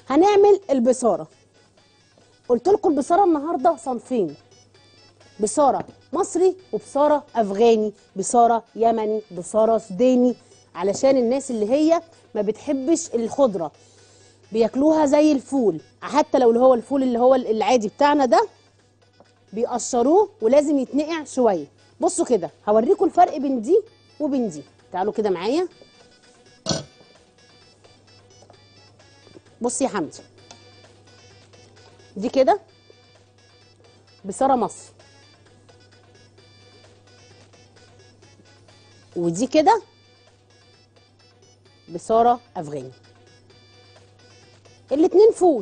هنعمل البصاره قلت لكم البصاره النهارده صنفين بصاره مصري وبصاره افغاني بصاره يمني بصاره سوداني علشان الناس اللي هي ما بتحبش الخضره بياكلوها زي الفول حتى لو اللي هو الفول اللي هو العادي بتاعنا ده بيقشروه ولازم يتنقع شويه بصوا كده هوريكم الفرق بين دي وبين دي تعالوا كده معايا بصي يا حمدي دي كده بصاره مصر ودي كده بصاره افغاني الاتنين فول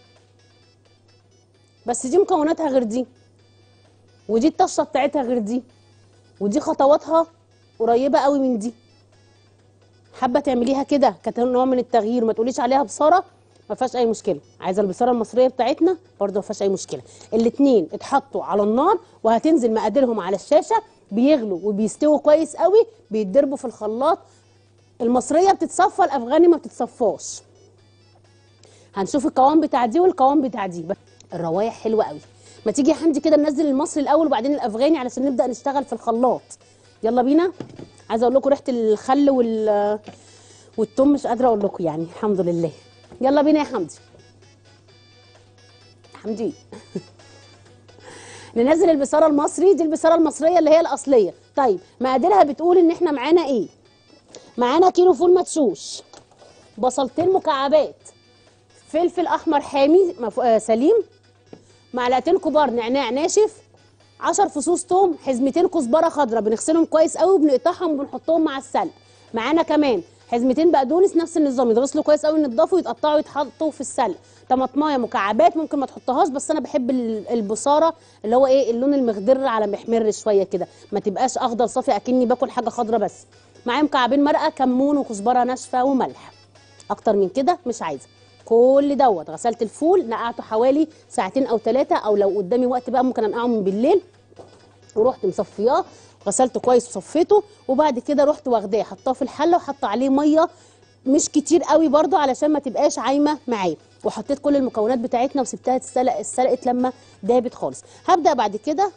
بس دي مكوناتها غير دي ودي الطشه بتاعتها غير دي ودي خطواتها قريبه قوي من دي حابه تعمليها كده كنوع من التغيير ما تقوليش عليها بصاره ما فيهاش اي مشكله عايزه البصاره المصريه بتاعتنا برضه ما فيهاش اي مشكله الاتنين اتحطوا على النار وهتنزل مقاديرهم على الشاشه بيغلوا وبيستووا كويس قوي بيتضربوا في الخلاط المصريه بتتصفى الافغاني ما بتتصفاش هنشوف القوام بتاع دي والقوام بتاع دي الروايح حلوه قوي ما تيجي يا حمدي كده ننزل المصري الاول وبعدين الافغاني علشان نبدا نشتغل في الخلاط يلا بينا عايزه اقول لكم ريحه الخل وال والثوم مش قادره اقول لكم يعني الحمد لله يلا بينا يا حمدي حمدي ننزل البصاره المصري دي البصاره المصريه اللي هي الاصليه طيب مقاديرها بتقول ان احنا معانا ايه معانا كيلو فول مدشوش بصلتين مكعبات فلفل احمر حامي مف... آه سليم معلقتين كبار نعناع ناشف 10 فصوص توم حزمتين كزبره خضراء بنغسلهم كويس قوي وبنقطعهم وبنحطهم مع السلق معانا كمان حزمتين بقدونس نفس النظام يتغسلوا كويس قوي ينضفوا يتقطعوا يتحطوا في السلق طماطمايه مكعبات ممكن ما تحطهاش بس انا بحب البصاره اللي هو ايه اللون المخضر على محمر شويه كده ما تبقاش اخضر صافي اكني باكل حاجه خضراء بس معايا مكعبين مرقه كمون وكزبره ناشفه وملح اكتر من كده مش عايزه كل دوت غسلت الفول نقعته حوالي ساعتين او ثلاثه او لو قدامي وقت بقى ممكن انقعه من بالليل ورحت مصفياه غسلته كويس وصفيته وبعد كده رحت واخداه حطاه في الحله وحاطه عليه ميه مش كتير قوي برضو علشان ما تبقاش عايمه معايا وحطيت كل المكونات بتاعتنا وسبتها تتسلق اتسلقت لما دابت خالص هبدا بعد كده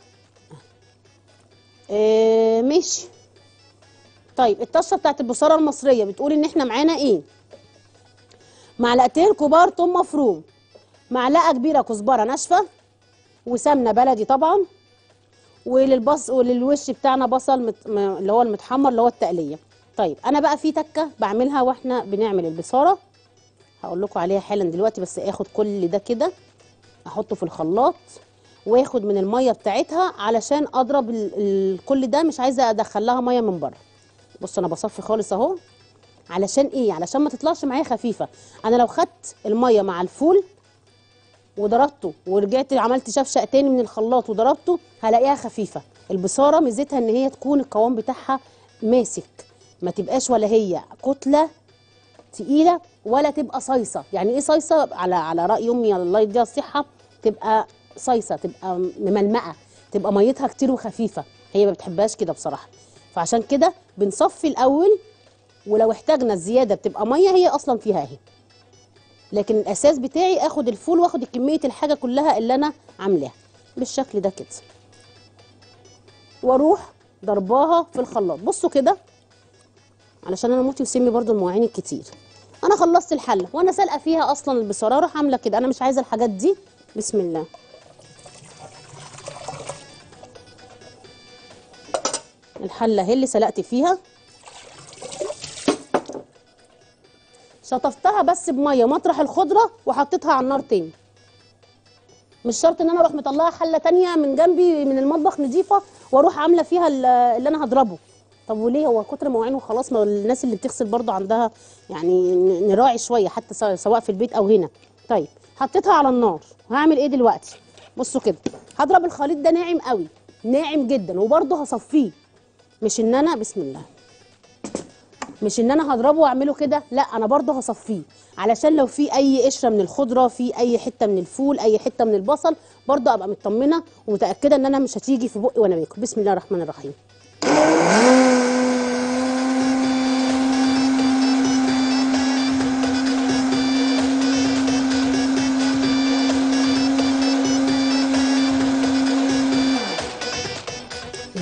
آه ماشي طيب الطشه بتاعت البصاره المصريه بتقول ان احنا معانا ايه معلقتين كبار توم مفروم معلقه كبيره كزبره ناشفه وسمنه بلدي طبعا وللبص وللوش بتاعنا بصل مت... م- اللي هو المتحمر اللي هو التقليه طيب انا بقى في تكه بعملها واحنا بنعمل البصاره هقول لكم عليها حالا دلوقتي بس اخد كل ده كده احطه في الخلاط واخد من الميه بتاعتها علشان اضرب ال... ال... كل ده مش عايزه ادخل لها ميه من بره بص انا بصفي خالص اهو علشان ايه علشان ما تطلعش معايا خفيفه انا لو خدت الميه مع الفول وضربته ورجعت عملت شفشق تاني من الخلاط وضربته هلاقيها خفيفه البصاره ميزتها ان هي تكون القوام بتاعها ماسك ما تبقاش ولا هي كتله تقيله ولا تبقى صيصه يعني ايه صيصه على على راي امي الله يديها الصحه تبقى صيصه تبقى مملمقه تبقى ميتها كتير وخفيفه هي ما بتحبهاش كده بصراحه فعشان كده بنصفي الاول ولو احتاجنا الزياده بتبقى ميه هي اصلا فيها اهي لكن الاساس بتاعي اخد الفول واخد كميه الحاجه كلها اللي انا عاملاها بالشكل ده كده واروح ضرباها في الخلاط بصوا كده علشان انا موتي وسمي برضو المواعين الكتير انا خلصت الحله وانا سالقه فيها اصلا البصاره اروح عامله كده انا مش عايزه الحاجات دي بسم الله الحله اهي اللي سلقت فيها شطفتها بس بميه مطرح الخضره وحطيتها على النار تاني مش شرط ان انا اروح مطلعه حله تانية من جنبي من المطبخ نضيفه واروح عامله فيها ال- اللي انا هضربه طب وليه هو كتر مواعين وخلاص ما الناس اللي بتغسل برضو عندها يعني ن- نراعي شويه حتى سواء- سواء في البيت او هنا طيب حطيتها على النار هعمل ايه دلوقتي بصوا كده هضرب الخليط ده ناعم قوي ناعم جدا وبرضه هصفيه مش ان انا بسم الله مش ان انا هضربه واعمله كده لا انا برضه هصفيه علشان لو في اي قشره من الخضره في اي حته من الفول اي حته من البصل برضه ابقى مطمنه ومتاكده ان انا مش هتيجي في بقي وانا باكل بسم الله الرحمن الرحيم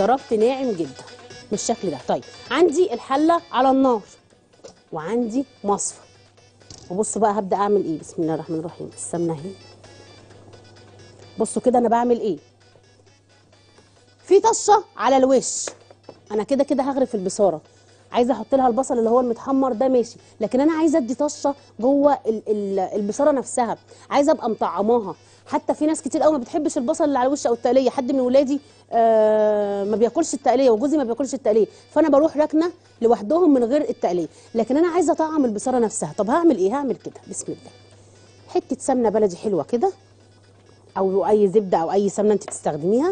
ضربت ناعم جدا بالشكل ده طيب عندي الحله على النار وعندي مصفى وبصوا بقى هبدا اعمل ايه بسم الله الرحمن الرحيم السمنه اهي بصوا كده انا بعمل ايه في طشه على الوش انا كده كده هغرف البصاره عايزه احط لها البصل اللي هو المتحمر ده ماشي لكن انا عايزه ادي طشه جوه ال- ال- البصاره نفسها عايزه ابقى مطعماها حتى في ناس كتير قوي ما بتحبش البصل اللي على الوش او التقليه حد من ولادي آه ما بياكلش التقليه وجوزي ما بياكلش التقليه فانا بروح راكنه لوحدهم من غير التقليه لكن انا عايزه اطعم البصاره نفسها طب هعمل ايه هعمل كده بسم الله حته سمنه بلدي حلوه كده او اي زبده او اي سمنه انت تستخدميها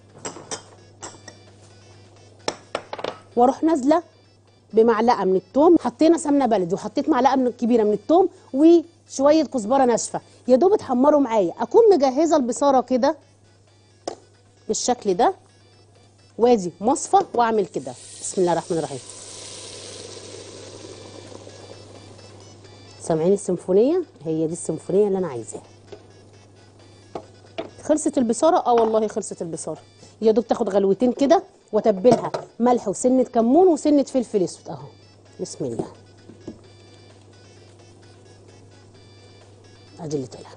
واروح نازله بمعلقه من الثوم حطينا سمنه بلدي وحطيت معلقه من كبيره من الثوم وشويه كزبره ناشفه يا دوب اتحمروا معايا اكون مجهزه البصاره كده بالشكل ده وادي مصفى واعمل كده بسم الله الرحمن الرحيم سامعين السيمفونيه هي دي السيمفونيه اللي انا عايزاها خلصت البصاره اه والله خلصت البصاره يا دوب تاخد غلوتين كده واتبلها ملح وسنه كمون وسنه فلفل اسود اهو بسم الله ادي اللي طلع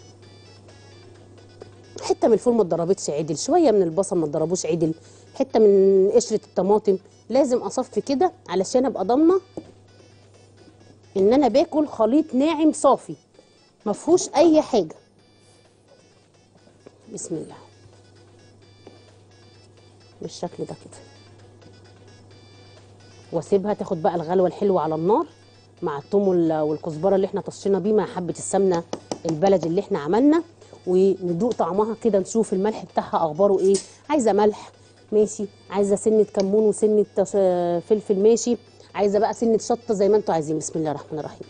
حته من الفول ما اتضربتش عدل شويه من البصل ما اتضربوش عدل حته من قشره الطماطم لازم اصفي كده علشان ابقى ضامنه ان انا باكل خليط ناعم صافي ما فيهوش اي حاجه بسم الله بالشكل ده كده واسيبها تاخد بقى الغلوه الحلوه على النار مع الثوم وال- والكزبره اللي احنا طشينا بيه مع حبه السمنه البلدي اللي احنا عملنا وندوق طعمها كده نشوف الملح بتاعها اخباره ايه عايزه ملح ماشي عايزه سنه كمون وسنه تش- فلفل ماشي عايزه بقى سنه شطه زي ما انتوا عايزين بسم الله الرحمن الرحيم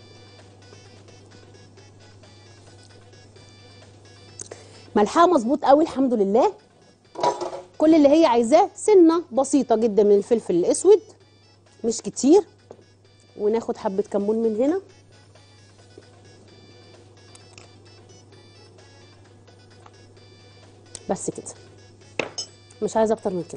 ملحها مظبوط قوي الحمد لله كل اللي هي عايزاه سنه بسيطه جدا من الفلفل الاسود مش كتير وناخد حبه كمون من هنا بس كده مش عايزه اكتر من كده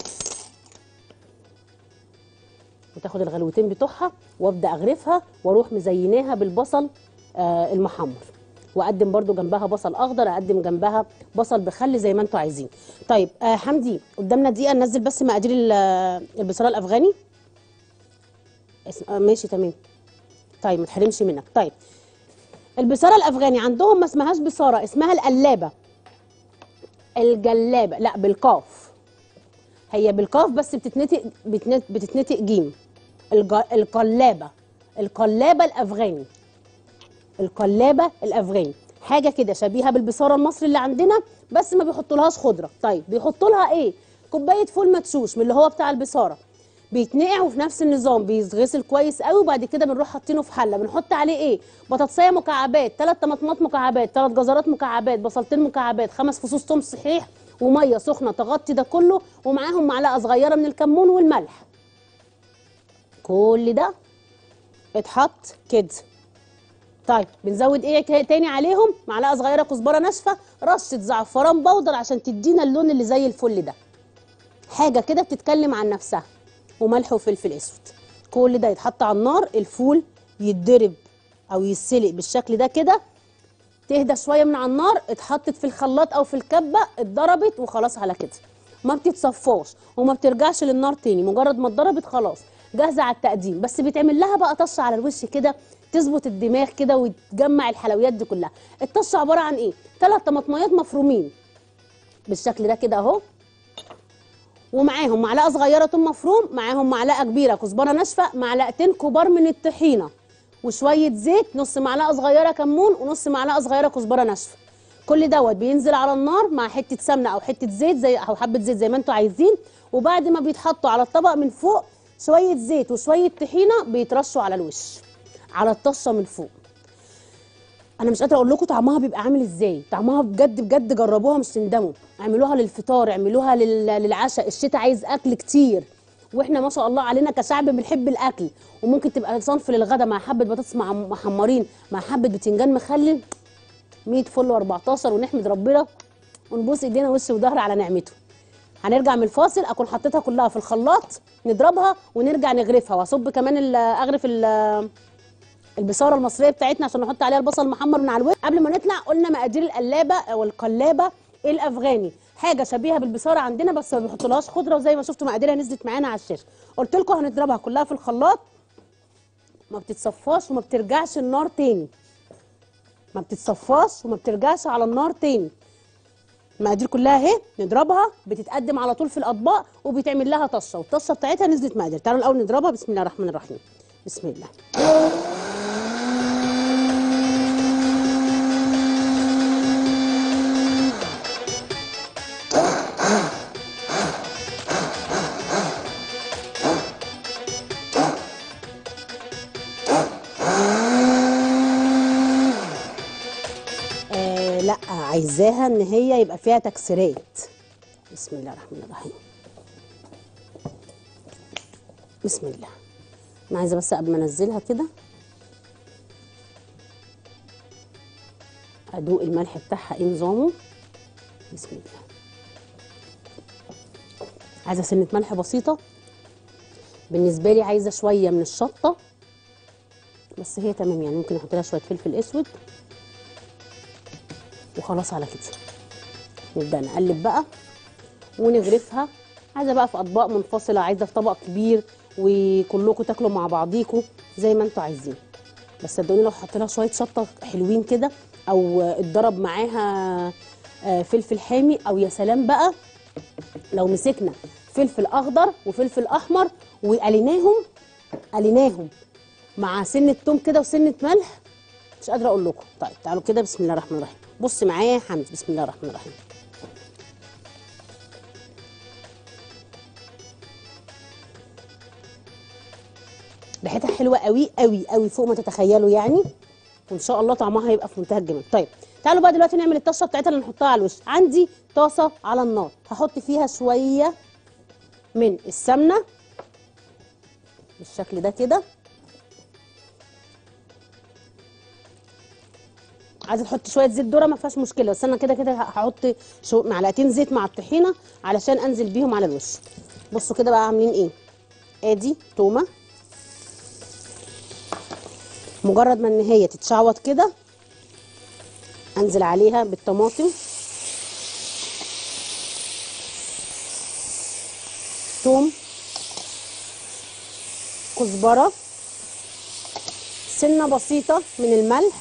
وتاخد الغلوتين بتوعها وابدا اغرفها واروح مزيناها بالبصل آه المحمر واقدم برضو جنبها بصل اخضر اقدم جنبها بصل بخل زي ما انتوا عايزين طيب آه حمدي قدامنا دقيقه ننزل بس مقادير ال- آه، البصاره الافغاني اسم... آه ماشي تمام طيب ما تحرمش منك طيب البصاره الافغاني عندهم ما اسمهاش بصاره اسمها القلابه الجلابه لا بالقاف هي بالقاف بس بتتنطق بتنت- بتتنطق جيم الج... القلابه القلابه الافغاني القلابه الافغاني حاجه كده شبيهه بالبصاره المصري اللي عندنا بس ما بيحطولهاش خضره طيب بيحطوا لها ايه كوبايه فول مدشوش من اللي هو بتاع البصاره بيتنقع وفي نفس النظام بيتغسل كويس قوي وبعد كده بنروح حاطينه في حله بنحط عليه ايه بطاطسيه مكعبات ثلاث طماطمات مكعبات ثلاث جزرات مكعبات بصلتين مكعبات خمس فصوص توم صحيح وميه سخنه تغطي ده كله ومعاهم معلقه صغيره من الكمون والملح كل ده اتحط كده طيب بنزود ايه تا- تاني عليهم معلقه صغيره كزبره ناشفه رشه زعفران بودر عشان تدينا اللون اللي زي الفل ده حاجه كده بتتكلم عن نفسها وملح وفلفل اسود كل ده يتحط على النار الفول يتضرب او يتسلق بالشكل ده كده تهدى شويه من على النار اتحطت في الخلاط او في الكبه اتضربت وخلاص على كده ما بتتصفاش وما بترجعش للنار تاني مجرد ما اتضربت خلاص جاهزه على التقديم بس بيتعمل لها بقى طشه على الوش كده تظبط الدماغ كده وتجمع الحلويات دي كلها الطشه عباره عن ايه ثلاث طماطميات مفرومين بالشكل ده كده اهو ومعاهم معلقه صغيره ثوم مفروم معاهم معلقه كبيره كزبره ناشفه معلقتين كبار من الطحينه وشويه زيت نص معلقه صغيره كمون ونص معلقه صغيره كزبره ناشفه كل دوت بينزل على النار مع حته سمنه او حته زيت زي او حبه زيت زي ما انتوا عايزين وبعد ما بيتحطوا على الطبق من فوق شويه زيت وشويه طحينه بيترشوا على الوش على الطشه من فوق انا مش قادره اقول لكم طعمها بيبقى عامل ازاي طعمها بجد بجد جربوها مش تندموا اعملوها للفطار اعملوها لل- للعشاء الشتاء عايز اكل كتير واحنا ما شاء الله علينا كشعب بنحب الاكل وممكن تبقى صنف للغدا مع حبه بطاطس مع محمرين مع حبه بتنجان مخلل 100 فل و14 ونحمد ربنا ونبوس ايدينا وش وظهر على نعمته هنرجع من الفاصل اكون حطيتها كلها في الخلاط نضربها ونرجع نغرفها واصب كمان ال- اغرف ال- البصاره المصريه بتاعتنا عشان نحط عليها البصل المحمر من على الوش قبل ما نطلع قلنا مقادير القلابه او القلابه الافغاني حاجه شبيهه بالبصاره عندنا بس ما بيحطولهاش خضره وزي ما شفتوا مقاديرها نزلت معانا على الشاشه قلت لكم هنضربها كلها في الخلاط ما بتتصفاش وما بترجعش النار تاني ما بتتصفاش وما بترجعش على النار تاني المقادير كلها اهي نضربها بتتقدم على طول في الاطباق وبيتعمل لها طشه والطشه بتاعتها نزلت مقادير تعالوا الاول نضربها بسم الله الرحمن الرحيم بسم الله آه لا عايزاها ان هي يبقى فيها تكسيرات بسم الله الرحمن الرحيم بسم الله انا عايزه بس قبل ما انزلها كده ادوق الملح بتاعها ايه نظامه بسم الله عايزه سنه ملح بسيطه بالنسبه لي عايزه شويه من الشطه بس هي تمام يعني ممكن احط لها شويه فلفل اسود وخلاص على كده نبدا نقلب بقى ونغرفها عايزه بقى في اطباق منفصله عايزه في طبق كبير وكلكم تاكلوا مع بعضيكم زي ما انتوا عايزين بس صدقوني لو حطينا شويه شطه حلوين كده او اتضرب معاها آه، فلفل حامي او يا سلام بقى لو مسكنا فلفل اخضر وفلفل احمر وقليناهم قليناهم مع سنه توم كده وسنه ملح مش قادره اقول لكم طيب تعالوا كده بسم الله الرحمن الرحيم بص معايا يا حمد بسم الله الرحمن الرحيم ريحتها حلوه قوي قوي قوي فوق ما تتخيلوا يعني وان شاء الله طعمها هيبقى في منتهى الجمال طيب تعالوا بقى دلوقتي نعمل الطشه بتاعتها اللي نحطها على الوش عندي طاسه على النار هحط فيها شويه من السمنه بالشكل ده كده عايزه تحط شويه زيت ذره ما فيهاش مشكله بس انا كده كده هحط شو معلقتين زيت مع الطحينه علشان انزل بيهم على الوش بصوا كده بقى عاملين ايه ادي تومه مجرد ما ان هي تتشعوط كده انزل عليها بالطماطم توم كزبره سنه بسيطه من الملح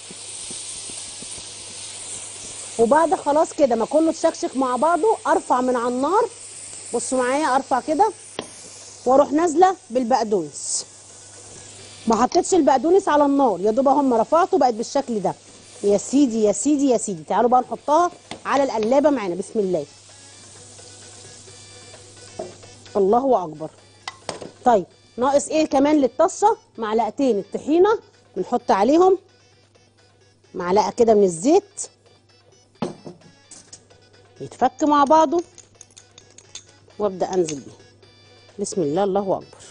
وبعد خلاص كده ما كله اتشكشك مع بعضه ارفع من على النار بصوا معايا ارفع كده واروح نازله بالبقدونس ما حطيتش البقدونس على النار يا دوب هم رفعته بقت بالشكل ده يا سيدي يا سيدي يا سيدي تعالوا بقى نحطها على القلابه معانا بسم الله الله اكبر طيب ناقص ايه كمان للطشه معلقتين الطحينه بنحط عليهم معلقه كده من الزيت يتفك مع بعضه وابدا انزل بيه بسم الله الله اكبر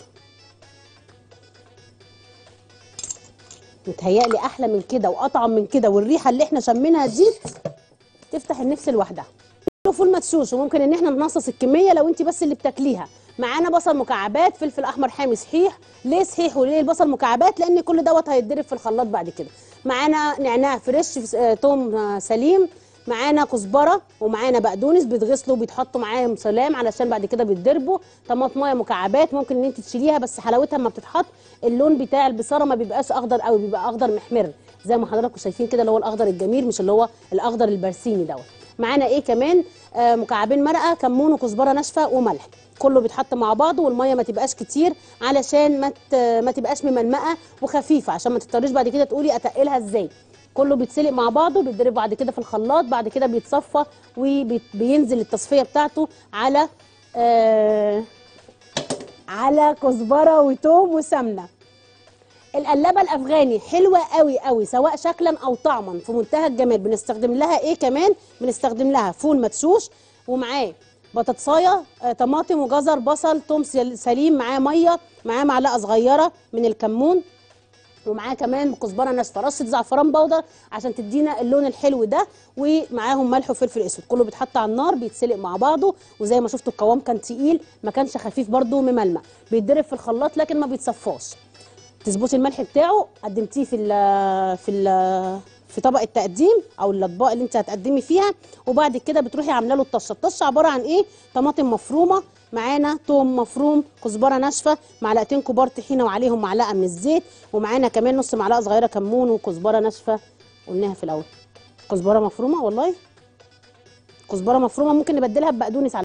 متهيألي احلى من كده واطعم من كده والريحه اللي احنا شمينها دي تفتح النفس لوحدها فول مدشوش وممكن ان احنا ننصص الكميه لو انت بس اللي بتاكليها معانا بصل مكعبات فلفل احمر حامي صحيح ليه صحيح وليه البصل مكعبات لان كل دوت هيتضرب في الخلاط بعد كده معانا نعناع فريش آه، توم آه، سليم معانا كزبره ومعانا بقدونس بيتغسلوا وبيتحطوا معاهم سلام علشان بعد كده بيتضربوا طماطمايه مكعبات ممكن ان انت تشيليها بس حلاوتها لما بتتحط اللون بتاع البصاره ما بيبقاش اخضر قوي بيبقى اخضر محمر زي ما حضراتكم شايفين كده اللي هو الاخضر الجميل مش اللي هو الاخضر البرسيمي دوت معانا ايه كمان آه مكعبين مرقه كمون وكزبره ناشفه وملح كله بيتحط مع بعضه والميه ما تبقاش كتير علشان ما ت- ما تبقاش ممنمقه وخفيفه عشان ما تضطريش بعد كده تقولي اتقلها ازاي كله بيتسلق مع بعضه بيتضرب بعد كده في الخلاط بعد كده بيتصفى وبينزل التصفيه بتاعته على آه على كزبره وتوم وسمنه القلابه الافغاني حلوه قوي قوي سواء شكلا او طعما في منتهى الجمال بنستخدم لها ايه كمان بنستخدم لها فول مدشوش ومعاه بطاطسايه آه، طماطم وجزر بصل توم سل- سليم معاه ميه معاه معلقه صغيره من الكمون ومعاه كمان كزبره ناشفه رشه زعفران بودر عشان تدينا اللون الحلو ده ومعاهم ملح وفلفل اسود كله بيتحط على النار بيتسلق مع بعضه وزي ما شفتوا القوام كان تقيل ما كانش خفيف برده مملمع بيتضرب في الخلاط لكن ما بيتصفاش تظبطي الملح بتاعه قدمتيه في ال في ال في طبق التقديم او الاطباق اللي انت هتقدمي فيها وبعد كده بتروحي عامله له الطشه الطشه عباره عن ايه طماطم مفرومه معانا توم مفروم كزبره ناشفه معلقتين كبار طحينه وعليهم معلقه من الزيت ومعانا كمان نص معلقه صغيره كمون وكزبره ناشفه قلناها في الاول كزبره مفرومه والله كزبره مفرومه ممكن نبدلها ببقدونس على